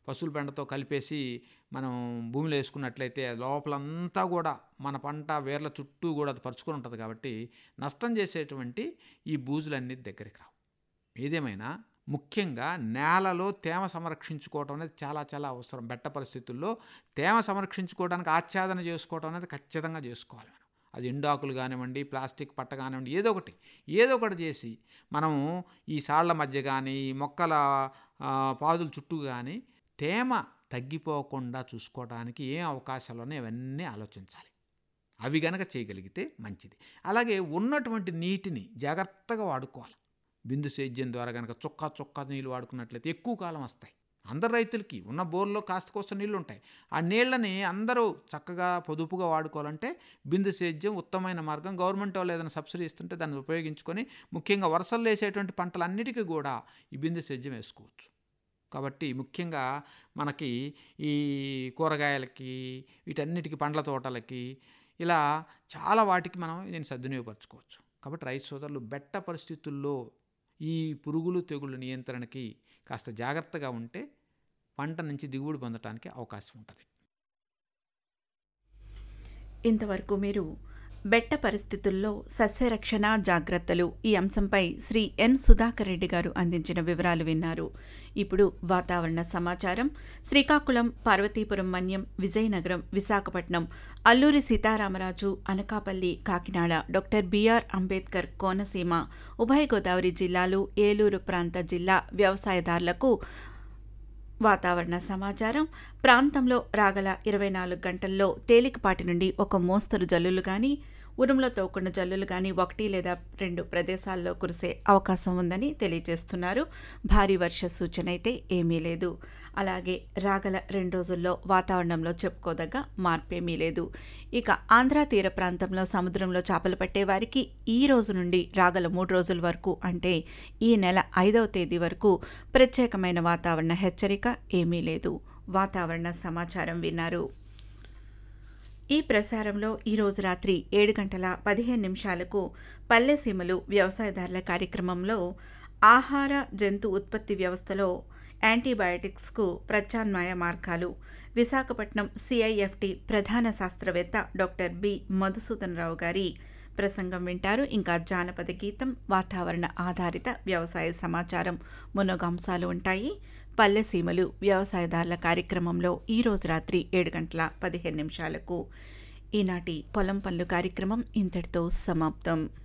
పశువుల పెండతో కలిపేసి మనం భూమిలో వేసుకున్నట్లయితే లోపలంతా కూడా మన పంట వేర్ల చుట్టూ కూడా అది పరుచుకొని ఉంటుంది కాబట్టి నష్టం చేసేటువంటి ఈ బూజులన్నీ దగ్గరికి రావు ఏదేమైనా ముఖ్యంగా నేలలో తేమ సంరక్షించుకోవటం అనేది చాలా చాలా అవసరం బెట్ట పరిస్థితుల్లో తేమ సంరక్షించుకోవడానికి ఆచ్ఛాదన చేసుకోవటం అనేది ఖచ్చితంగా చేసుకోవాలి మనం అది ఎండాకులు కానివ్వండి ప్లాస్టిక్ పట్ట కానివ్వండి ఏదో ఒకటి ఏదో ఒకటి చేసి మనం ఈ సాళ్ల మధ్య కానీ ఈ మొక్కల ఆ, పాదుల చుట్టూ కానీ తేమ తగ్గిపోకుండా చూసుకోవడానికి ఏం అవకాశాలు ఉన్నాయో ఇవన్నీ ఆలోచించాలి అవి గనక చేయగలిగితే మంచిది అలాగే ఉన్నటువంటి నీటిని జాగ్రత్తగా వాడుకోవాలి బిందు సేద్యం ద్వారా కనుక చొక్కా చొక్కా నీళ్ళు వాడుకున్నట్లయితే ఎక్కువ కాలం వస్తాయి అందరు రైతులకి ఉన్న బోర్లో కాస్త కోస్త నీళ్ళు ఉంటాయి ఆ నీళ్ళని అందరూ చక్కగా పొదుపుగా వాడుకోవాలంటే బిందు సేద్యం ఉత్తమమైన మార్గం గవర్నమెంట్ వాళ్ళు ఏదైనా సబ్సిడీ ఇస్తుంటే దాన్ని ఉపయోగించుకొని ముఖ్యంగా వర్షాలు వేసేటువంటి పంటలన్నిటికీ కూడా ఈ బిందు సేద్యం వేసుకోవచ్చు కాబట్టి ముఖ్యంగా మనకి ఈ కూరగాయలకి వీటన్నిటికీ పండ్ల తోటలకి ఇలా చాలా వాటికి మనం దీన్ని సద్వినియోగపరచుకోవచ్చు కాబట్టి రైతు సోదరులు బెట్ట పరిస్థితుల్లో ఈ పురుగులు తెగుళ్ళ నియంత్రణకి కాస్త జాగ్రత్తగా ఉంటే పంట నుంచి దిగుబడి పొందడానికి అవకాశం ఉంటుంది ఇంతవరకు మీరు బెట్ట పరిస్థితుల్లో సస్యరక్షణ జాగ్రత్తలు ఈ అంశంపై శ్రీ ఎన్ సుధాకర్ రెడ్డి గారు అందించిన వివరాలు విన్నారు ఇప్పుడు వాతావరణ సమాచారం శ్రీకాకుళం పార్వతీపురం మన్యం విజయనగరం విశాఖపట్నం అల్లూరి సీతారామరాజు అనకాపల్లి కాకినాడ డాక్టర్ బిఆర్ అంబేద్కర్ కోనసీమ ఉభయ గోదావరి జిల్లాలు ఏలూరు ప్రాంత జిల్లా వ్యవసాయదారులకు వాతావరణ సమాచారం ప్రాంతంలో రాగల ఇరవై నాలుగు గంటల్లో తేలికపాటి నుండి ఒక మోస్తరు జల్లులు కానీ ఉరుములతో కూడిన జల్లులు కానీ ఒకటి లేదా రెండు ప్రదేశాల్లో కురిసే అవకాశం ఉందని తెలియజేస్తున్నారు భారీ వర్ష సూచన అయితే ఏమీ లేదు అలాగే రాగల రెండు రోజుల్లో వాతావరణంలో చెప్పుకోదగ్గ మార్పేమీ లేదు ఇక ఆంధ్ర తీర ప్రాంతంలో సముద్రంలో చేపలు పట్టే వారికి ఈ రోజు నుండి రాగల మూడు రోజుల వరకు అంటే ఈ నెల ఐదవ తేదీ వరకు ప్రత్యేకమైన వాతావరణ హెచ్చరిక ఏమీ లేదు వాతావరణ సమాచారం విన్నారు ఈ ప్రసారంలో ఈరోజు రాత్రి ఏడు గంటల పదిహేను నిమిషాలకు పల్లెసీమలు వ్యవసాయదారుల కార్యక్రమంలో ఆహార జంతు ఉత్పత్తి వ్యవస్థలో యాంటీబయాటిక్స్కు ప్రత్యామ్నాయ మార్గాలు విశాఖపట్నం సిఐఎఫ్టి ప్రధాన శాస్త్రవేత్త డాక్టర్ బి మధుసూదన్ రావు గారి ప్రసంగం వింటారు ఇంకా జానపద గీతం వాతావరణ ఆధారిత వ్యవసాయ సమాచారం మున్నొక అంశాలు ఉంటాయి పల్లెసీమలు వ్యవసాయదారుల కార్యక్రమంలో ఈరోజు రాత్రి ఏడు గంటల పదిహేను నిమిషాలకు ఈనాటి పొలం పనులు కార్యక్రమం ఇంతటితో సమాప్తం